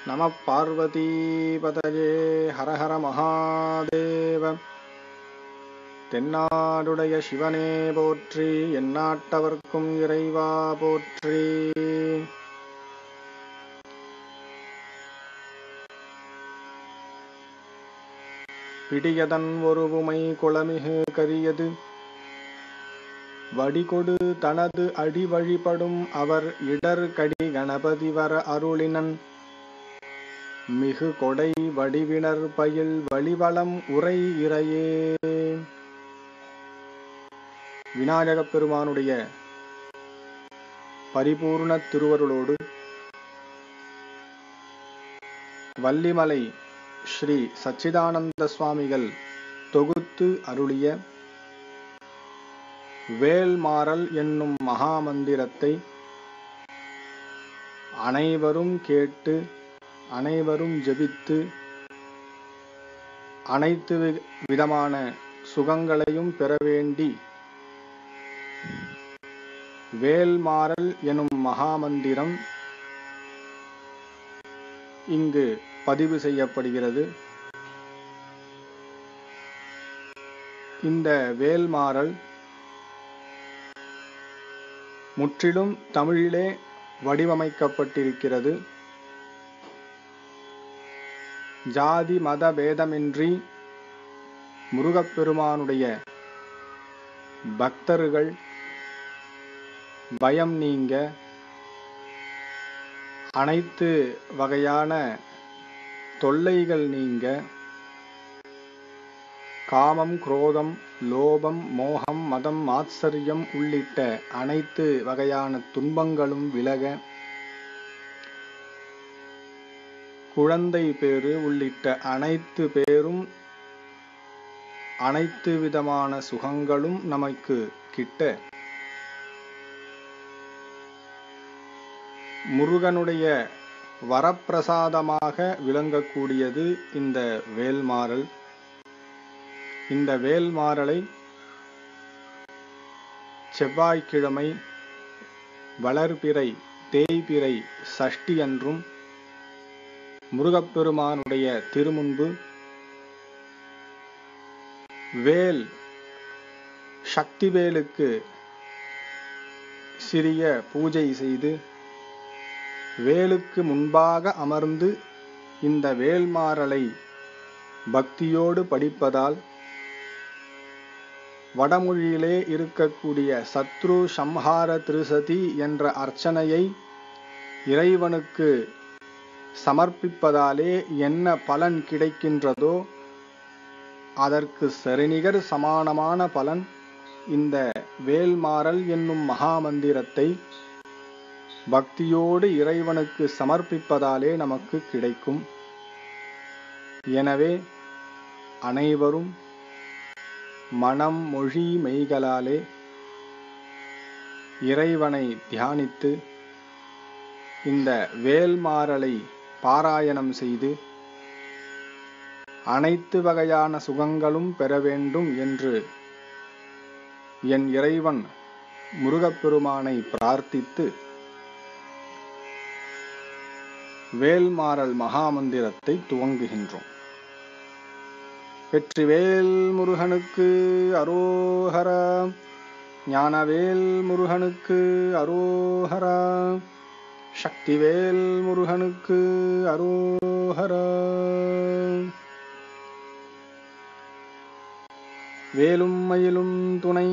நம பார்வதிபதயே ஹரஹர மகாதேவ தென்னாடுடைய சிவனே போற்றி எந்நாட்டவர்க்கும் இறைவா போற்றி பிடியதன் ஒருவுமை குளமிகு கரியது வடிகொடு தனது அடி வழிபடும் அவர் இடர் கடி கணபதி வர அருளினன் மிகு கொடை வடிவினர் பயில் வழிவளம் உரை இறையே விநாயகப் பெருமானுடைய பரிபூர்ண திருவருளோடு வள்ளிமலை ஸ்ரீ சச்சிதானந்த சுவாமிகள் தொகுத்து அருளிய வேல்மாறல் என்னும் மகாமந்திரத்தை அனைவரும் கேட்டு அனைவரும் ஜெபித்து அனைத்து வி- விதமான சுகங்களையும் பெற வேண்டி வேல்மாறல் எனும் மகாமந்திரம் இங்கு பதிவு செய்யப்படுகிறது இந்த வேல்மாறல் முற்றிலும் தமிழிலே வடிவமைக்கப்பட்டிருக்கிறது ஜாதி மத பேதமின்றி முருகப்பெருமானுடைய பக்தர்கள் பயம் நீங்க அனைத்து வகையான தொல்லைகள் நீங்க காமம் குரோதம் லோபம் மோகம் மதம் ஆச்சரியம் உள்ளிட்ட அனைத்து வகையான துன்பங்களும் விலக குழந்தை பேறு உள்ளிட்ட அனைத்து பேரும் அனைத்து விதமான சுகங்களும் நமக்கு கிட்ட முருகனுடைய வரப்பிரசாதமாக விளங்கக்கூடியது இந்த வேல்மாறல் இந்த வேல்மாறலை செவ்வாய்க்கிழமை வளர்பிறை தேய்பிறை சஷ்டி அன்றும் முருகப்பெருமானுடைய திருமுன்பு வேல் சக்திவேலுக்கு சிறிய பூஜை செய்து வேலுக்கு முன்பாக அமர்ந்து இந்த வேல்மாறலை பக்தியோடு படிப்பதால் வடமொழியிலே இருக்கக்கூடிய சத்ரு சம்ஹார திருசதி என்ற அர்ச்சனையை இறைவனுக்கு சமர்ப்பிப்பதாலே என்ன பலன் கிடைக்கின்றதோ அதற்கு சரிநிகர் சமானமான பலன் இந்த வேல்மாறல் என்னும் மகாமந்திரத்தை பக்தியோடு இறைவனுக்கு சமர்ப்பிப்பதாலே நமக்கு கிடைக்கும் எனவே அனைவரும் மனம் மொழி மெய்களாலே இறைவனை தியானித்து இந்த வேல்மாறலை பாராயணம் செய்து அனைத்து வகையான சுகங்களும் பெற வேண்டும் என்று என் இறைவன் முருகப்பெருமானை பிரார்த்தித்து வேல்மாறல் மகாமந்திரத்தை துவங்குகின்றோம் வெற்றிவேல் முருகனுக்கு அரோஹரா ஞானவேல் முருகனுக்கு அரோஹரா சக்திவேல் முருகனுக்கு அரோஹரா வேலும் மயிலும் துணை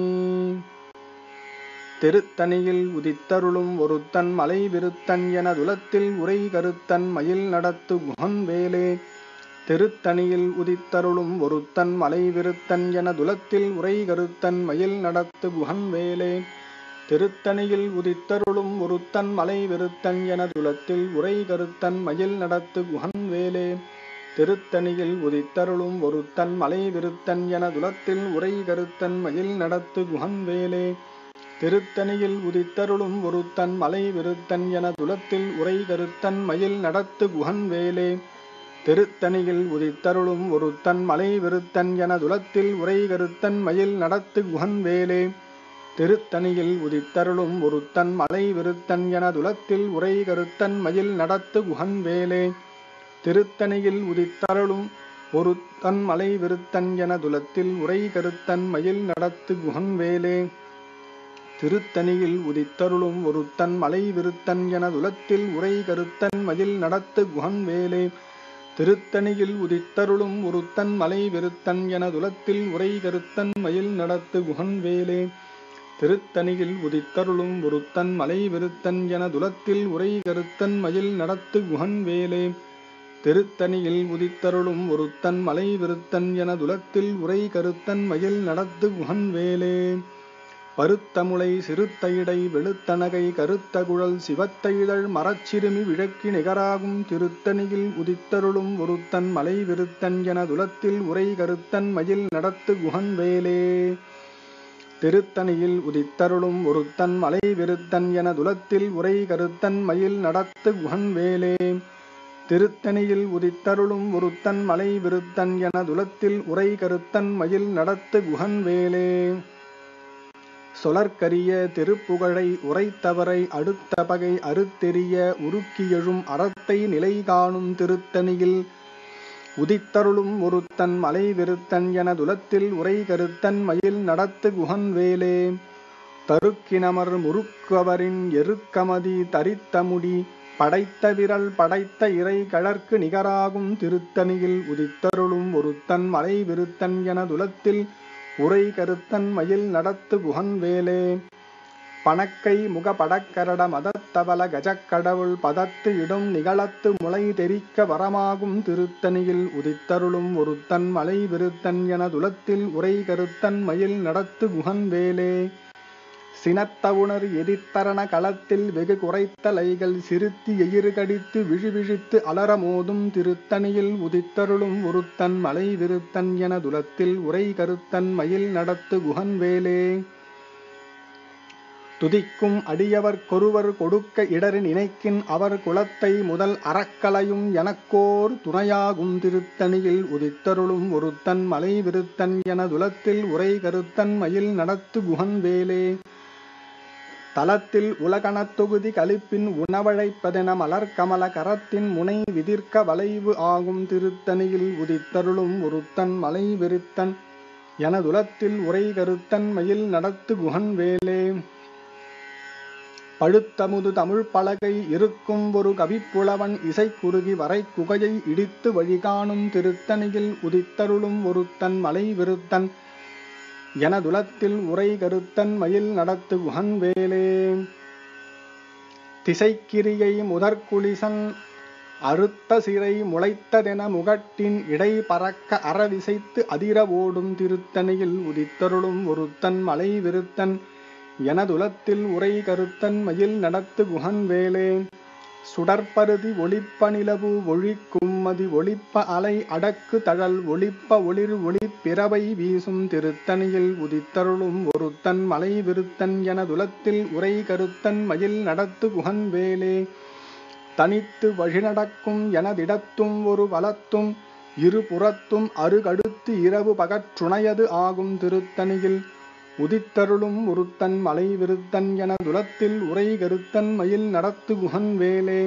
திருத்தணியில் உதித்தருளும் ஒருத்தன் மலை விருத்தன் என துலத்தில் உரை கருத்தன் மயில் நடத்து குகன் வேலே திருத்தணியில் உதித்தருளும் ஒருத்தன் மலை விருத்தன் என துலத்தில் உரை கருத்தன் மயில் நடத்து குகன் வேலே திருத்தணியில் உதித்தருளும் ஒருத்தன் மலை விருத்தன் என துலத்தில் உரை கருத்தன் மயில் நடத்து குகன் வேலே திருத்தணியில் உதித்தருளும் ஒருத்தன் மலை விருத்தன் என துலத்தில் உரை கருத்தன் மயில் நடத்து குகன் வேலே திருத்தணியில் உதித்தருளும் ஒருத்தன் மலை விருத்தன் என துலத்தில் உரை கருத்தன் மயில் நடத்து குகன் வேலே திருத்தணியில் உதித்தருளும் ஒருத்தன் மலை விருத்தன் என துலத்தில் உரை கருத்தன் மயில் நடத்து குகன் வேலே திருத்தணியில் உதித்தருளும் ஒருத்தன் மலை விருத்தன் எனதுலத்தில் உரை கருத்தன் மயில் நடத்து குகன் வேலே திருத்தணியில் உதித்தருளும் ஒருத்தன் மலை விருத்தன் எனதுலத்தில் உரை கருத்தன் மயில் நடத்து குகன் வேலே திருத்தணியில் உதித்தருளும் ஒருத்தன் மலை விருத்தன் எனதுலத்தில் உரை கருத்தன் மயில் நடத்து குகன் வேலே திருத்தணியில் உதித்தருளும் ஒருத்தன் மலை விருத்தன் எனதுலத்தில் உரை கருத்தன் மயில் நடத்து குகன் வேலே திருத்தணியில் உதித்தருளும் ஒருத்தன் மலை விருத்தன் எனதுலத்தில் உரை கருத்தன் மயில் நடத்து குகன் வேலே திருத்தணியில் உதித்தருளும் ஒருத்தன் மலை விருத்தன் எனதுலத்தில் உரை கருத்தன் மயில் நடத்து குகன் வேலே பருத்தமுளை சிறுத்தையிடை வெளுத்தனகை கருத்த குழல் சிவத்தைதழ் மரச்சிறுமி விழக்கி நிகராகும் திருத்தணியில் உதித்தருளும் ஒருத்தன் மலை விருத்தன் எனதுலத்தில் உரை கருத்தன் மயில் நடத்து குகன் வேலே திருத்தணியில் உதித்தருளும் ஒருத்தன் மலை விருத்தன் எனதுலத்தில் உரை கருத்தன் மயில் நடத்து குகன் வேலே திருத்தணியில் உதித்தருளும் ஒருத்தன் மலை விருத்தன் எனதுலத்தில் உரை கருத்தன் மயில் நடத்து குகன் வேலே சொலற்கரிய திருப்புகழை உரைத்தவரை அடுத்த பகை அறுத்தெறிய உருக்கியெழும் அறத்தை நிலை காணும் திருத்தணியில் உதித்தருளும் ஒருத்தன் மலை விருத்தன் எனதுலத்தில் உரை கருத்தன் மயில் நடத்து குகன் வேலே தருக்கினமர் முறுக்கவரின் எருக்கமதி தரித்த முடி படைத்த விரல் படைத்த இறை கழற்கு நிகராகும் திருத்தணியில் உதித்தருளும் ஒருத்தன் மலை விருத்தன் எனதுலத்தில் உரை கருத்தன் மயில் நடத்து குகன் வேலே பணக்கை முகபடக்கரட மதத்தவல கஜக்கடவுள் பதத்து இடும் நிகழத்து முளை தெரிக்க வரமாகும் திருத்தணியில் உதித்தருளும் ஒருத்தன் மலை விருத்தன் எனதுலத்தில் உரை கருத்தன் மயில் நடத்து குகன் வேலே சினத்தவுணர் எதிர்த்தரண களத்தில் வெகு குறைத்த லைகள் சிறுத்தி எயிறு கடித்து விழிவிழித்து அலற மோதும் திருத்தணியில் உதித்தருளும் ஒருத்தன் மலை விருத்தன் என துலத்தில் உரை கருத்தன் மயில் நடத்து குகன் வேலே துதிக்கும் அடியவர் கொருவர் கொடுக்க இடரு நினைக்கின் அவர் குலத்தை முதல் அறக்கலையும் எனக்கோர் துணையாகும் திருத்தணியில் உதித்தருளும் ஒருத்தன் மலை விருத்தன் என துலத்தில் உரை கருத்தன் மயில் நடத்து குகன் வேலே தலத்தில் உலகணத் தொகுதி கலிப்பின் உணவழைப்பதென மலர்கமல கரத்தின் முனை விதிர்க்க வளைவு ஆகும் திருத்தணியில் உதித்தருளும் ஒருத்தன் மலை விருத்தன் எனதுலத்தில் உரை கருத்தன் மயில் நடத்து குகன் வேலே பழுத்தமுது தமிழ் பலகை இருக்கும் ஒரு கவிப்புலவன் இசைக்குருகி வரை குகையை இடித்து வழிகாணும் திருத்தணியில் உதித்தருளும் ஒருத்தன் மலை விருத்தன் எனதுலத்தில் உரை கருத்தன் மயில் நடத்து குகன் வேலே திசைக்கிரியை முதற்குளிசன் அறுத்த சிறை முளைத்ததென முகட்டின் இடை பறக்க அறவிசைத்து அதிர ஓடும் திருத்தணியில் உதித்தருளும் ஒருத்தன் மலை விருத்தன் எனதுலத்தில் உரை கருத்தன் மயில் நடத்து குகன் வேலே சுடற்பருதி ஒளிப்ப நிலவு ஒழிக்கும் மதி ஒளிப்ப அலை அடக்கு தழல் ஒளிப்ப ஒளிர் ஒளிப்பிறவை வீசும் திருத்தணியில் உதித்தருளும் ஒருத்தன் மலை விருத்தன் எனதுலத்தில் உரை கருத்தன் மயில் நடத்து குகன் வேலே தனித்து வழிநடக்கும் எனதிடத்தும் ஒரு வலத்தும் இருபுறத்தும் அருகடுத்து இரவு பகற்றுணையது ஆகும் திருத்தணியில் உதித்தருளும் ஒருத்தன் மலை விருத்தன் என துலத்தில் உரை கருத்தன் மயில் நடத்து குகன் வேலே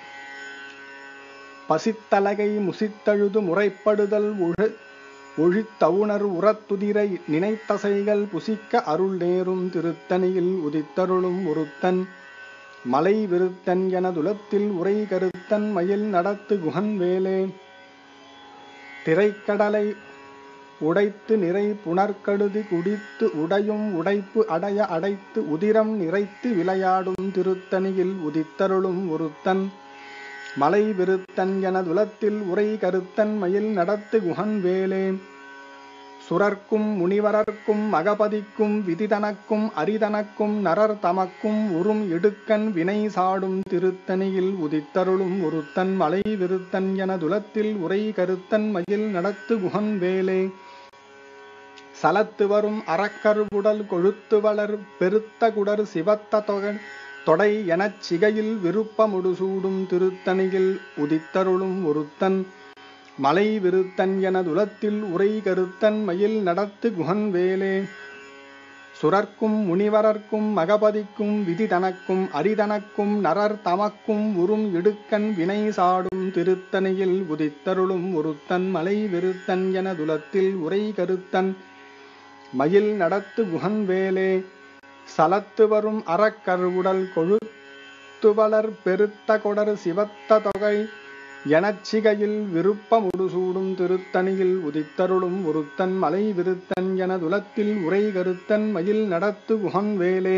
பசித்தலகை முசித்தழுது முறைப்படுதல் உழ ஒழித்தவுணர் உரத்துதிரை நினைத்தசைகள் புசிக்க அருள் நேரும் திருத்தணியில் உதித்தருளும் ஒருத்தன் மலை விருத்தன் என துலத்தில் உரை கருத்தன் மயில் நடத்து குகன் வேலே திரைக்கடலை உடைத்து நிறை புனர்கடுதி குடித்து உடையும் உடைப்பு அடைய அடைத்து உதிரம் நிறைத்து விளையாடும் திருத்தணியில் உதித்தருளும் ஒருத்தன் மலை விருத்தன் என துலத்தில் உரை கருத்தன் மயில் நடத்து குகன் வேலே சுரர்க்கும் முனிவரர்க்கும் மகபதிக்கும் விதிதனக்கும் அரிதனக்கும் நரர் தமக்கும் உறும் இடுக்கன் வினை சாடும் திருத்தணியில் உதித்தருளும் ஒருத்தன் மலை விருத்தன் என துலத்தில் உரை கருத்தன் மயில் நடத்து குகன் வேலே சலத்து வரும் அறக்கருவுடல் கொழுத்து வளர் பெருத்த குடர் சிவத்த தொகை தொடை எனச் சிகையில் விருப்பமுடுசூடும் திருத்தணியில் உதித்தருளும் ஒருத்தன் மலை விருத்தன் என துலத்தில் உரை கருத்தன் மயில் நடத்து குகன் வேலே சுரர்க்கும் முனிவரர்க்கும் மகபதிக்கும் விதி தனக்கும் அரிதனக்கும் நரர் தமக்கும் உறும் இடுக்கண் வினை சாடும் திருத்தணியில் உதித்தருளும் ஒருத்தன் மலை விருத்தன் என துலத்தில் உரை கருத்தன் மயில் நடத்து குகன் வேலே சலத்து வரும் அறக்கருவுடல் கொழுத்துவளர் பெருத்த கொடர் சிவத்த தொகை எனச்சிகையில் விருப்பமுடு சூடும் திருத்தணியில் உதித்தருளும் ஒருத்தன் மலை விருத்தன் என துலத்தில் உரை கருத்தன் மயில் நடத்து குகன் வேலே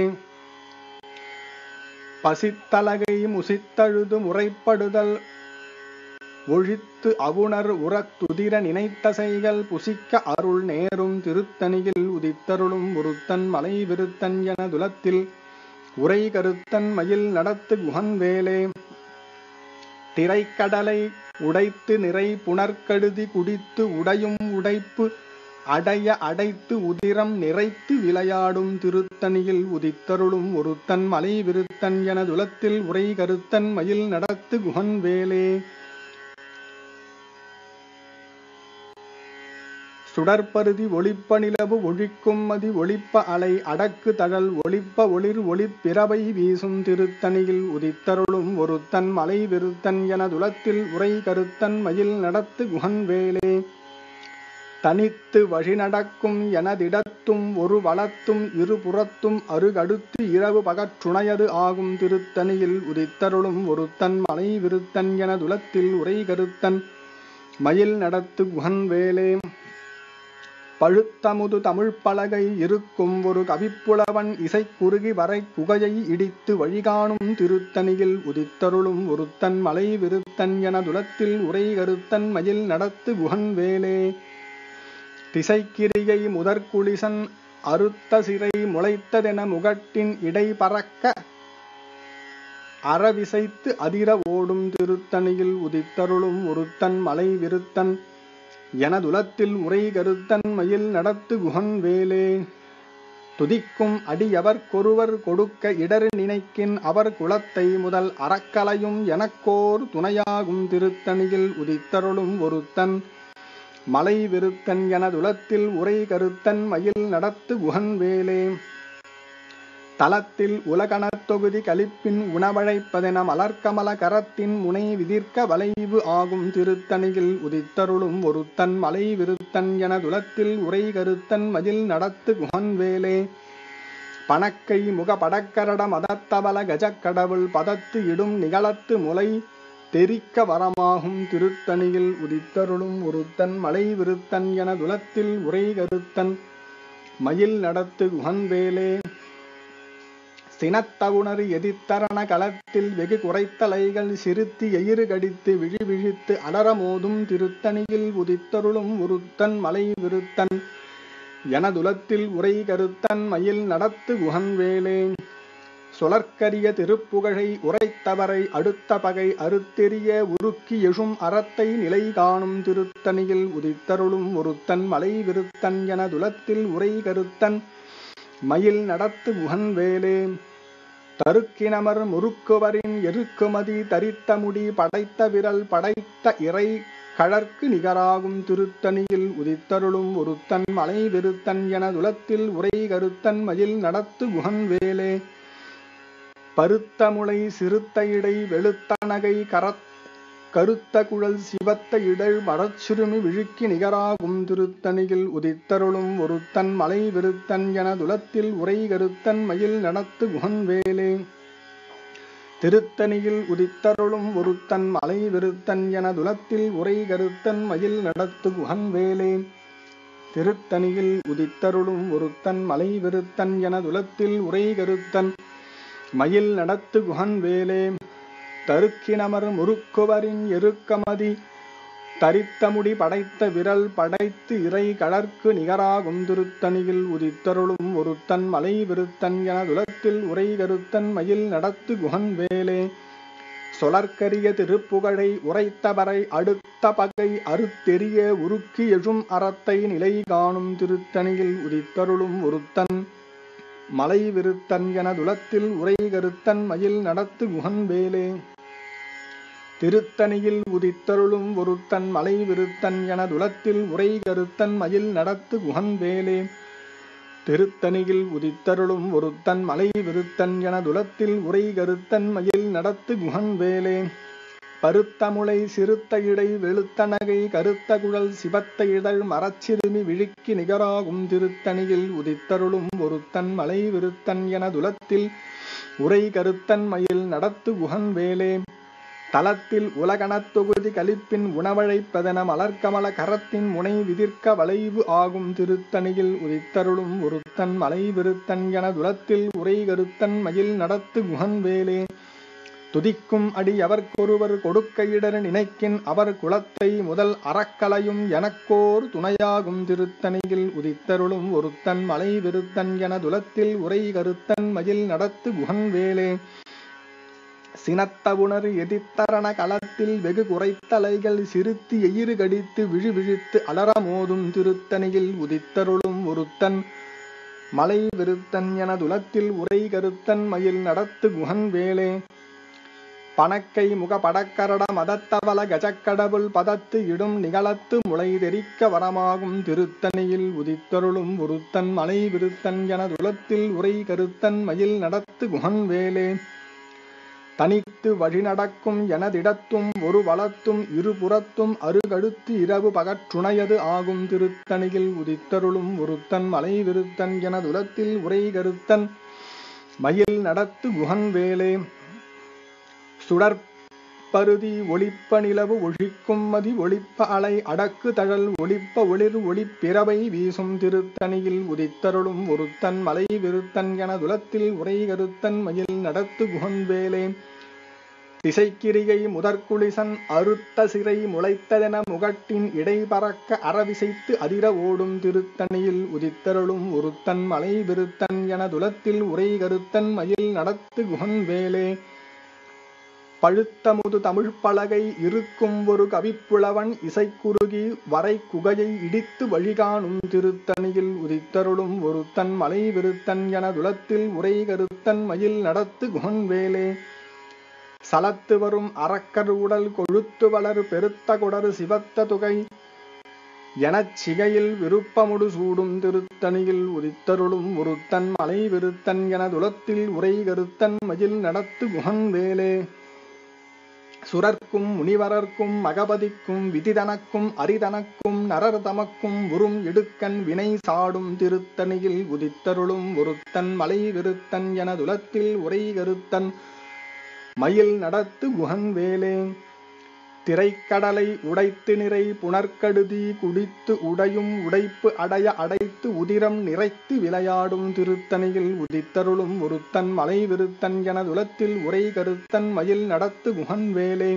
பசித்தலகை முசித்தழுது முறைப்படுதல் ஒழித்து அவுணர் உறத்துதிர நினைத்தசைகள் புசிக்க அருள் நேரும் திருத்தணியில் உதித்தருளும் ஒருத்தன் மலை விருத்தன் என துலத்தில் உரை கருத்தன் மயில் நடத்து குகன் வேலே திரைக்கடலை உடைத்து நிறை புனர்கடுதி குடித்து உடையும் உடைப்பு அடைய அடைத்து உதிரம் நிறைத்து விளையாடும் திருத்தணியில் உதித்தருளும் ஒருத்தன் மலை விருத்தன் என துலத்தில் உரை கருத்தன் மயில் நடத்து குகன் வேலே சுடற்பருதி ஒளிப்ப நிலவு ஒழிக்கும் மதி ஒளிப்ப அலை அடக்கு தழல் ஒளிப்ப ஒளிர் ஒளிப்பிறவை வீசும் திருத்தணியில் உதித்தருளும் ஒருத்தன் மலை விருத்தன் என துலத்தில் உரை கருத்தன் மயில் நடத்து குகன் வேலே தனித்து வழி நடக்கும் எனதிடத்தும் ஒரு வளத்தும் இருபுறத்தும் அருகடுத்து இரவு பகற்றுணையது ஆகும் திருத்தணியில் உதித்தருளும் ஒருத்தன் மலை விருத்தன் என துலத்தில் உரை கருத்தன் மயில் நடத்து குகன் வேலே பழுத்தமுது தமிழ் பலகை இருக்கும் ஒரு கவிப்புலவன் இசைக்குறுகி வரை குகையை இடித்து வழிகாணும் திருத்தணியில் உதித்தருளும் ஒருத்தன் மலை விருத்தன் என துலத்தில் உரை கருத்தன் மயில் நடத்து குகன் வேலே திசைக்கிரியை முதற்குளிசன் அறுத்த சிறை முளைத்ததென முகட்டின் இடை பறக்க அறவிசைத்து அதிர ஓடும் திருத்தணியில் உதித்தருளும் ஒருத்தன் மலை விருத்தன் எனதுலத்தில் உரை கருத்தன் மயில் நடத்து குகன் வேலே துதிக்கும் அடியவர்க்கொருவர் கொடுக்க இடர் நினைக்கின் அவர் குலத்தை முதல் அறக்கலையும் எனக்கோர் துணையாகும் திருத்தணியில் உதித்தருளும் ஒருத்தன் மலை விருத்தன் எனதுலத்தில் உரை கருத்தன் மயில் நடத்து குகன் வேலே தலத்தில் உலகணத் தொகுதி கலிப்பின் உணவழைப்பதென மலர்க்கமல கரத்தின் முனை விதிர்க்க வளைவு ஆகும் திருத்தணியில் உதித்தருளும் ஒருத்தன் மலை விருத்தன் என துலத்தில் உரை கருத்தன் மயில் நடத்து குகன் வேலே பணக்கை முக படக்கரட மதத்தவல கஜக்கடவுள் பதத்து இடும் நிகழத்து முலை தெரிக்க வரமாகும் திருத்தணியில் உதித்தருளும் ஒருத்தன் மலை விருத்தன் என துலத்தில் உரை கருத்தன் மயில் நடத்து குகன் வேலே சினத்தவுணர் எதிர்த்தரண களத்தில் வெகு குறைத்தலைகள் சிறுத்தி எயிறு கடித்து விழி விழித்து அலற மோதும் திருத்தணியில் உதித்தருளும் உருத்தன் மலை விருத்தன் எனதுலத்தில் உரை கருத்தன் மயில் நடத்து குகன் வேலே சுழற்கரிய திருப்புகழை உரைத்தவரை அடுத்த பகை அறுத்தெறிய உருக்கி எழும் அறத்தை நிலை காணும் திருத்தணியில் உதித்தருளும் ஒருத்தன் மலை விருத்தன் என துலத்தில் உரை கருத்தன் மயில் நடத்து குகன் வேலே தருக்கினமர் முறுக்குவரின் எருக்குமதி தரித்த முடி படைத்த விரல் படைத்த இறை கழற்கு நிகராகும் திருத்தணியில் உதித்தருளும் ஒருத்தன் மலை விருத்தன் என துலத்தில் உரை கருத்தன் மயில் நடத்து குகன் வேலே பருத்த முளை சிறுத்த இடை வெளுத்த நகை கரத் கருத்த குழல் சிவத்த இடர் மரச்சிறுமி விழுக்கி நிகராகும் திருத்தணியில் உதித்தருளும் ஒருத்தன் மலை விருத்தன் என துலத்தில் உரை கருத்தன் மயில் நடத்து குகன் வேலே திருத்தணியில் உதித்தருளும் ஒருத்தன் மலை விருத்தன் என துலத்தில் உரை கருத்தன் மயில் நடத்து குகன் வேலே திருத்தணியில் உதித்தருளும் ஒருத்தன் மலை விருத்தன் என துலத்தில் உரை கருத்தன் மயில் நடத்து குகன் வேலே தருக்கினமர் முறுக்குவரின் எருக்கமதி தரித்த முடி படைத்த விரல் படைத்து இறை கடற்கு நிகராகும் திருத்தணியில் உதித்தருளும் ஒருத்தன் மலை விருத்தன் என துலத்தில் உரை கருத்தன் மயில் நடத்து குகன் வேலே சொலற்கரிய திருப்புகழை உரைத்தவரை அடுத்த பகை அறுத்தெறிய உருக்கி எழும் அறத்தை நிலை காணும் திருத்தணியில் உதித்தருளும் ஒருத்தன் மலை விருத்தன் என துலத்தில் உரை கருத்தன் மயில் நடத்து குகன் வேலே திருத்தணியில் உதித்தருளும் ஒருத்தன் மலை விருத்தன் என துலத்தில் உரை கருத்தன் மயில் நடத்து குகன் வேலே திருத்தணியில் உதித்தருளும் ஒருத்தன் மலை விருத்தன் என துலத்தில் உரை கருத்தன் மயில் நடத்து குகன் வேலே பருத்தமுளை சிறுத்த இடை வெளுத்த நகை கருத்த குழல் சிவத்த இதழ் மரச்சிறுமி விழிக்கு நிகராகும் திருத்தணியில் உதித்தருளும் ஒருத்தன் மலை விருத்தன் என துலத்தில் உரை கருத்தன் மயில் நடத்து குகன் வேலே தலத்தில் உலகணத் தொகுதி கலிப்பின் உணவழைப்பதென மலர்கமல கரத்தின் முனை விதிர்க்க வளைவு ஆகும் திருத்தணியில் உதித்தருளும் ஒருத்தன் மலை விருத்தன் என துலத்தில் உரை கருத்தன் மயில் நடத்து குகன் வேலே துதிக்கும் அடி அவர்க்கொருவர் கொடுக்க இடர் நினைக்கின் அவர் குலத்தை முதல் அறக்கலையும் எனக்கோர் துணையாகும் திருத்தணியில் உதித்தருளும் ஒருத்தன் மலை விருத்தன் என துலத்தில் உரை கருத்தன் மயில் நடத்து குகன் வேலே சினத்தவுணர் எதிர்த்தரண களத்தில் வெகு குறைத்தலைகள் சிறுத்தி எயிறு கடித்து விழி விழித்து அலற மோதும் திருத்தணியில் உதித்தருளும் ஒருத்தன் மலை விருத்தன் என துலத்தில் உரை கருத்தன் மயில் நடத்து குகன் வேலே பணக்கை முக படக்கரட மதத்தவல கஜக்கடவுள் பதத்து இடும் நிகழத்து முளை தெரிக்க வரமாகும் திருத்தணியில் உதித்தருளும் ஒருத்தன் மலை விருத்தன் என துலத்தில் உரை கருத்தன் மயில் நடத்து குகன் வேலே தனித்து வழிநடக்கும் எனதிடத்தும் ஒரு வளத்தும் இருபுறத்தும் அருகடுத்து இரவு பகற்றுணையது ஆகும் திருத்தணியில் உதித்தருளும் ஒருத்தன் மலை விருத்தன் என துலத்தில் உரை கருத்தன் மயில் நடத்து குகன் வேலே சுடற்பருதி ஒளிப்ப நிலவு ஒழிக்கும் மதி ஒளிப்ப அலை அடக்கு தழல் ஒளிப்ப ஒளிர் ஒளிப்பிறவை வீசும் திருத்தணியில் உதித்தருளும் ஒருத்தன் மலை விருத்தன் என துலத்தில் உரை கருத்தன் மயில் நடத்து குகன் வேலே திசைக்கிரிகை முதற்குளிசன் அறுத்த சிறை முளைத்ததென முகட்டின் இடை பறக்க அறவிசைத்து அதிர ஓடும் திருத்தணியில் உதித்தருளும் ஒருத்தன் மலை விருத்தன் என துலத்தில் உரை கருத்தன் மயில் நடத்து குகன் வேலே பழுத்த முது தமிழ் பலகை இருக்கும் ஒரு கவிப்புலவன் இசைக்குருகி வரை குகையை இடித்து வழிகாணும் திருத்தணியில் உதித்தருளும் ஒருத்தன் மலை விருத்தன் என துலத்தில் உரை கருத்தன் மயில் நடத்து குகன் வேலே சலத்து வரும் அறக்கர் உடல் கொழுத்து வளர் பெருத்த கொடரு சிவத்த துகை எனச் சிகையில் விருப்பமுடு சூடும் திருத்தணியில் உதித்தருளும் ஒருத்தன் மலை விருத்தன் என துலத்தில் உரை கருத்தன் மயில் நடத்து குகன் வேலே சுரர்க்கும் முனிவரர்க்கும் மகபதிக்கும் விதிதனக்கும் அரிதனக்கும் நரர் தமக்கும் உறும் இடுக்கன் வினை சாடும் திருத்தணியில் உதித்தருளும் ஒருத்தன் மலை விருத்தன் என துலத்தில் உரை கருத்தன் மயில் நடத்து குகன் வேலே திரைக்கடலை உடைத்து நிறை புனர்கடுதி குடித்து உடையும் உடைப்பு அடைய அடைத்து உதிரம் நிறைத்து விளையாடும் திருத்தணியில் உதித்தருளும் ஒருத்தன் மலை விருத்தன் என துலத்தில் உரை கருத்தன் மயில் நடத்து குகன் வேலே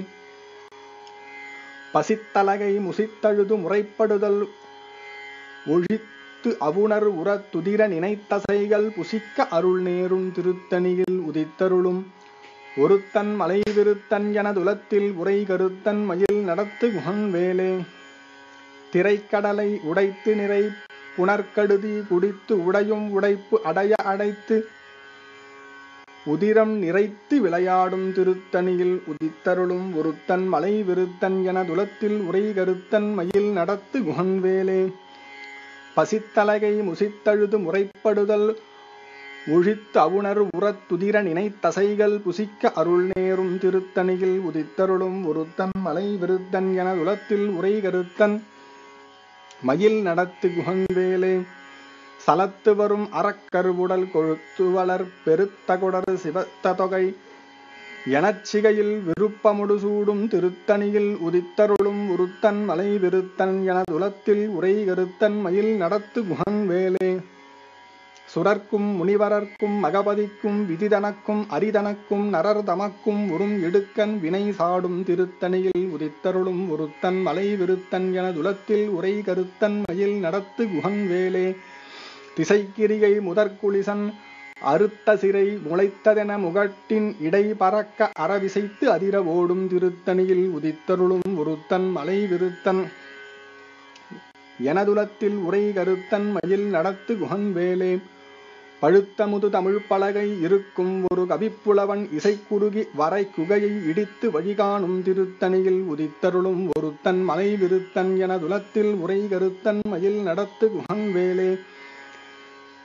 பசித்தலகை முசித்தழுது முறைப்படுதல் ஒழித்து அவுணர் உற துதிர நினைத்தசைகள் புசிக்க அருள் நேரும் திருத்தணியில் உதித்தருளும் ஒருத்தன் மலை விருத்தன் என துலத்தில் உரை கருத்தன் மயில் நடத்து குகன் வேலே திரைக்கடலை உடைத்து நிறை புனர்கடுதி குடித்து உடையும் உடைப்பு அடைய அடைத்து உதிரம் நிறைத்து விளையாடும் திருத்தணியில் உதித்தருளும் ஒருத்தன் மலை விருத்தன் என துலத்தில் உரை கருத்தன் மயில் நடத்து குகன் வேலே பசித்தலகை முசித்தழுது முறைப்படுதல் ஒழித்து அவுணர் உறத் துதிர நினைத்தசைகள் புசிக்க அருள் நேரும் திருத்தணியில் உதித்தருளும் ஒருத்தன் மலை விருத்தன் என உலத்தில் உரை கருத்தன் மயில் நடத்து குகன்வேலே சலத்து வரும் அறக்கருவுடல் கொழுத்து வளர் பெருத்த கொடர் சிவத்த தொகை எனச்சிகையில் விருப்பமுடு சூடும் திருத்தணியில் உதித்தருளும் உருத்தன் மலை விருத்தன் என துலத்தில் உரை கருத்தன் மயில் நடத்து குகன் வேலே சுரர்க்கும் முனிவரர்க்கும் மகபதிக்கும் விதிதனக்கும் அரிதனக்கும் நரர் தமக்கும் உறும் இடுக்கன் வினை சாடும் திருத்தணியில் உதித்தருளும் ஒருத்தன் மலை விருத்தன் என துலத்தில் உரை கருத்தன் மயில் நடத்து குகன் வேலே திசைக்கிரிகை முதற்குளிசன் அறுத்த சிறை முளைத்ததென முகட்டின் இடை பறக்க அறவிசைத்து அதிர ஓடும் திருத்தணியில் உதித்தருளும் ஒருத்தன் மலை விருத்தன் எனதுலத்தில் உரை கருத்தன் மயில் நடத்து குகன் வேலே பழுத்த முது தமிழ் பலகை இருக்கும் ஒரு கவிப்புலவன் இசைக்குறுகி வரை குகையை இடித்து வழிகாணும் திருத்தணியில் உதித்தருளும் ஒருத்தன் மலை விருத்தன் என துலத்தில் உரை கருத்தன் மயில் நடத்து குகன் வேலே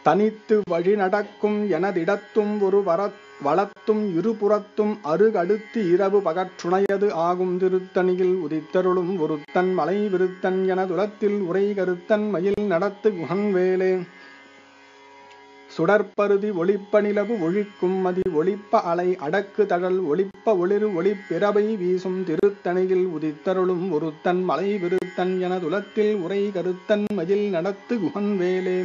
தனித்து வழி நடக்கும் எனதிடத்தும் ஒரு வரத் வளத்தும் இருபுறத்தும் அருகடுத்து இரவு பகற்றுணையது ஆகும் திருத்தணியில் உதித்தருளும் ஒருத்தன் மலை விருத்தன் என துலத்தில் உரை கருத்தன் மயில் நடத்து குகன் வேலே சுடற்பருதி ஒளிப்ப நிலவு ஒழிக்கும் மதி ஒளிப்ப அலை அடக்கு தழல் ஒளிப்ப ஒளிரு ஒளிப்பிறவை வீசும் திருத்தணியில் உதித்தருளும் ஒருத்தன் மலை விருத்தன் என துலத்தில் உரை கருத்தன் மயில் நடத்து குகன் வேலே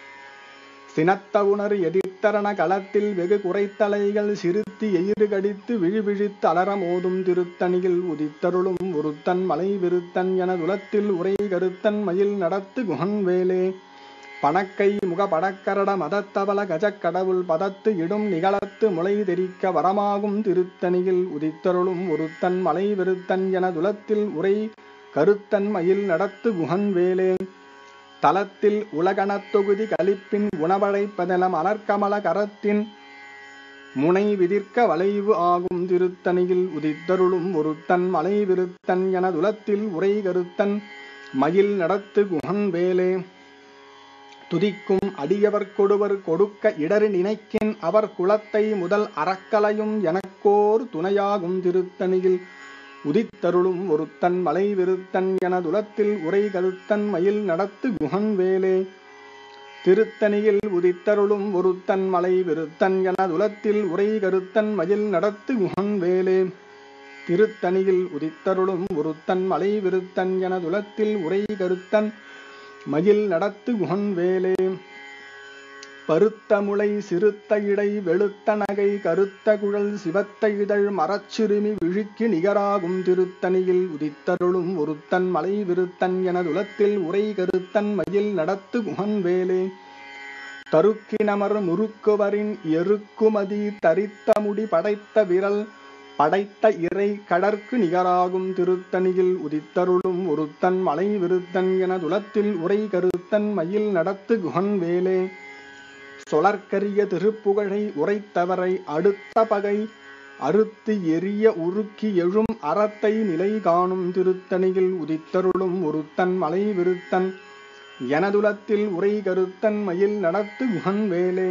சினத்த உணர் எதிர்த்தரண களத்தில் வெகு குறைத்தலைகள் சிறுத்தி எயிறு கடித்து விழிவிழித்து அலரமோதும் திருத்தணியில் உதித்தருளும் ஒருத்தன் மலை விருத்தன் என துலத்தில் உரை கருத்தன் மயில் நடத்து குகன் வேலே பணக்கை முக படக்கரட மதத்தவல கஜக்கடவுள் பதத்து இடும் நிகழத்து முளை தெரிக்க வரமாகும் திருத்தணியில் உதித்தருளும் ஒருத்தன் மலை விருத்தன் என துலத்தில் உரை கருத்தன் மயில் நடத்து குகன் வேலே தலத்தில் உலகணத் தொகுதி கலிப்பின் உணவழைப்பதென மலர்கமல கரத்தின் முனை விதிர்க்க வளைவு ஆகும் திருத்தணியில் உதித்தருளும் ஒருத்தன் மலை விருத்தன் என துலத்தில் உரை கருத்தன் மயில் நடத்து குகன் வேலே துதிக்கும் அடியவர் கொடுவர் கொடுக்க இடறு நினைக்கின் அவர் குலத்தை முதல் அறக்கலையும் எனக்கோர் துணையாகும் திருத்தணியில் உதித்தருளும் ஒருத்தன் மலை விருத்தன் என துலத்தில் உரை கருத்தன் மயில் நடத்து குகன் வேலே திருத்தணியில் உதித்தருளும் ஒருத்தன் மலை விருத்தன் என துலத்தில் உரை கருத்தன் மயில் நடத்து குகன் வேலே திருத்தணியில் உதித்தருளும் ஒருத்தன் மலை விருத்தன் என துலத்தில் உரை கருத்தன் மயில் நடத்து குகன் வேலே பருத்த முளை சிறுத்த இடை வெளுத்த நகை கருத்த குழல் சிவத்த இதழ் மரச்சிறுமி விழிக்கு நிகராகும் திருத்தணியில் உதித்தருளும் ஒருத்தன் மலை விருத்தன் என துலத்தில் உரை கருத்தன் மயில் நடத்து குகன் வேலே தருக்கினமர் முறுக்குவரின் எருக்குமதி தரித்த முடி படைத்த விரல் படைத்த இறை கடற்கு நிகராகும் திருத்தணியில் உதித்தருளும் ஒருத்தன் மலை விருத்தன் என துலத்தில் உரை கருத்தன் மயில் நடத்து குகன் வேலே சொலற்கரிய திருப்புகழை உரைத்தவரை அடுத்த பகை அறுத்து எரிய உருக்கி எழும் அறத்தை நிலை காணும் திருத்தணியில் உதித்தருளும் ஒருத்தன் மலை விருத்தன் எனதுலத்தில் உரை கருத்தன் மயில் நடத்து குகன் வேலே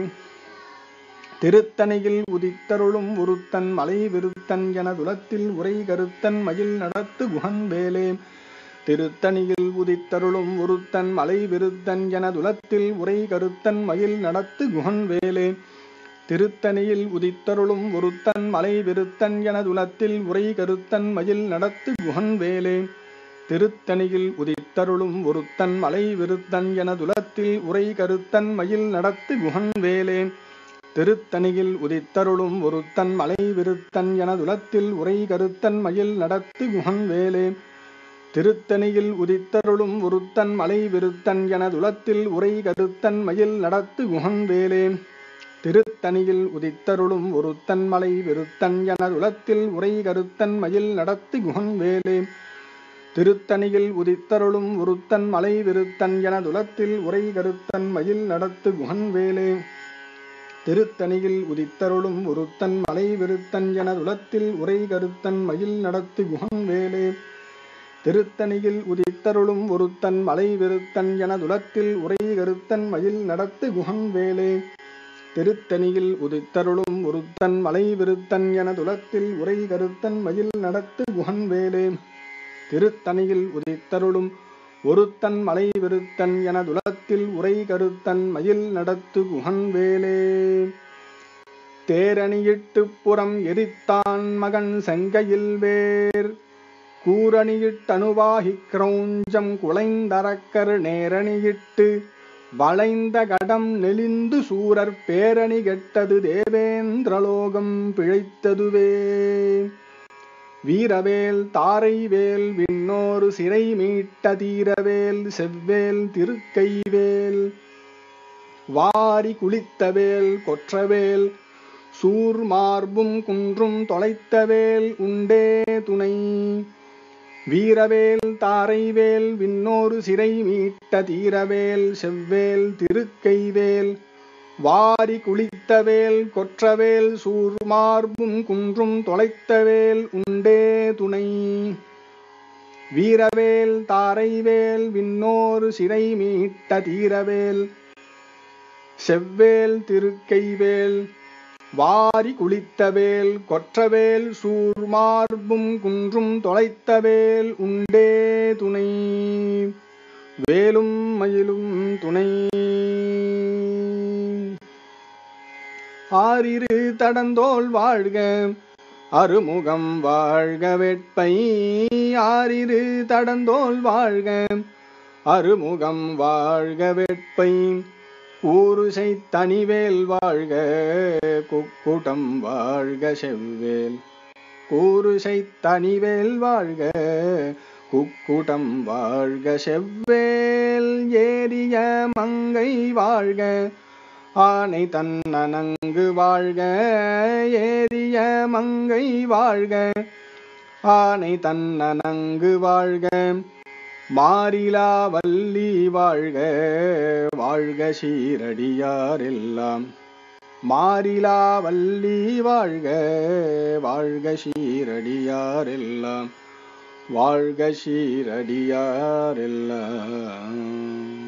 திருத்தணியில் உதித்தருளும் ஒருத்தன் மலை விருத்தன் எனதுலத்தில் உரை கருத்தன் மயில் நடத்து குகன் வேலே திருத்தணியில் உதித்தருளும் ஒருத்தன் மலை விருத்தன் எனதுலத்தில் உரை கருத்தன் மயில் நடத்து குகன் வேலே திருத்தணியில் உதித்தருளும் ஒருத்தன் மலை விருத்தன் எனதுலத்தில் உரை கருத்தன் மயில் நடத்து குகன் வேலே திருத்தணியில் உதித்தருளும் ஒருத்தன் மலை விருத்தன் எனதுலத்தில் உரை கருத்தன் மயில் நடத்து குகன் வேலே திருத்தணியில் உதித்தருளும் ஒருத்தன் மலை விருத்தன் எனதுலத்தில் உரை கருத்தன் மயில் நடத்து குகன் வேலே திருத்தணியில் உதித்தருளும் ஒருத்தன் மலை விருத்தன் எனதுலத்தில் உரை கருத்தன் மயில் நடத்து குகன் வேலே திருத்தணியில் உதித்தருளும் ஒருத்தன் மலை விருத்தன் எனதுலத்தில் உரை கருத்தன் மயில் நடத்து குகன் வேலே திருத்தணியில் உதித்தருளும் ஒருத்தன் மலை விருத்தன் எனதுலத்தில் உரை கருத்தன் மயில் நடத்து குகன் வேலே திருத்தணியில் உதித்தருளும் ஒருத்தன் மலை விருத்தன் எனதுலத்தில் உரை கருத்தன் மயில் நடத்து குகன் வேலே திருத்தணியில் உதித்தருளும் ஒருத்தன் மலை விருத்தன் எனதுலத்தில் உரை கருத்தன் மயில் நடத்து குகன் வேலே திருத்தணியில் உதித்தருளும் ஒருத்தன் மலை விருத்தன் எனதுலத்தில் உரை கருத்தன் மயில் நடத்து குகன் வேலே திருத்தணியில் உதித்தருளும் ஒருத்தன் மலை விருத்தன் எனதுலத்தில் உரை கருத்தன் மயில் நடத்து குகன் வேலே தேரணியிட்டு புறம் எரித்தான் மகன் செங்கையில் வேர் கூரணியிட்டனுவாகி கிரௌஞ்சம் குலைந்தரக்கர் நேரணியிட்டு வளைந்த கடம் நெளிந்து சூரர் பேரணி கெட்டது தேவேந்திரலோகம் பிழைத்ததுவே வீரவேல் தாரைவேல் விண்ணோரு சிறை மீட்ட தீரவேல் செவ்வேல் திருக்கைவேல் வாரி குளித்தவேல் கொற்றவேல் சூர் மார்பும் குன்றும் தொலைத்தவேல் உண்டே துணை வீரவேல் தாரைவேல் விண்ணோரு சிறை மீட்ட தீரவேல் செவ்வேல் திருக்கைவேல் வாரி குளித்தவேல் கொற்றவேல் சூர்மார்பும் குன்றும் தொலைத்தவேல் உண்டே துணை வீரவேல் தாரைவேல் விண்ணோரு சிறை மீட்ட தீரவேல் செவ்வேல் திருக்கைவேல் வாரி குளித்தவேல் கொற்றவேல் சூர்மார்பும் குன்றும் தொலைத்தவேல் உண்டே துணை வேலும் மயிலும் துணை ஆறிரு தடந்தோள் வாழ்க அருமுகம் வாழ்க வெட்பை ஆறிரு தடந்தோள் வாழ்க அருமுகம் வாழ்க வெட்பை ஊருசை தனிவேல் வாழ்க குக்குடம் வாழ்க செவ்வேல் கூருசை தனிவேல் வாழ்க குக்குடம் வாழ்க செவ்வேல் ஏரிய மங்கை வாழ்க ஆனை தன்னனங்கு வாழ்க ஏரிய மங்கை வாழ்க ஆனை தன்னனங்கு வாழ்க மாறிலா வள்ளி வாழ்க வாழ்க சீரடியாரெல்லாம் மாறிலா வள்ளி வாழ்க வாழ்க சீரடியாரெல்லாம் வாழ்க சீரடியாரெல்லாம்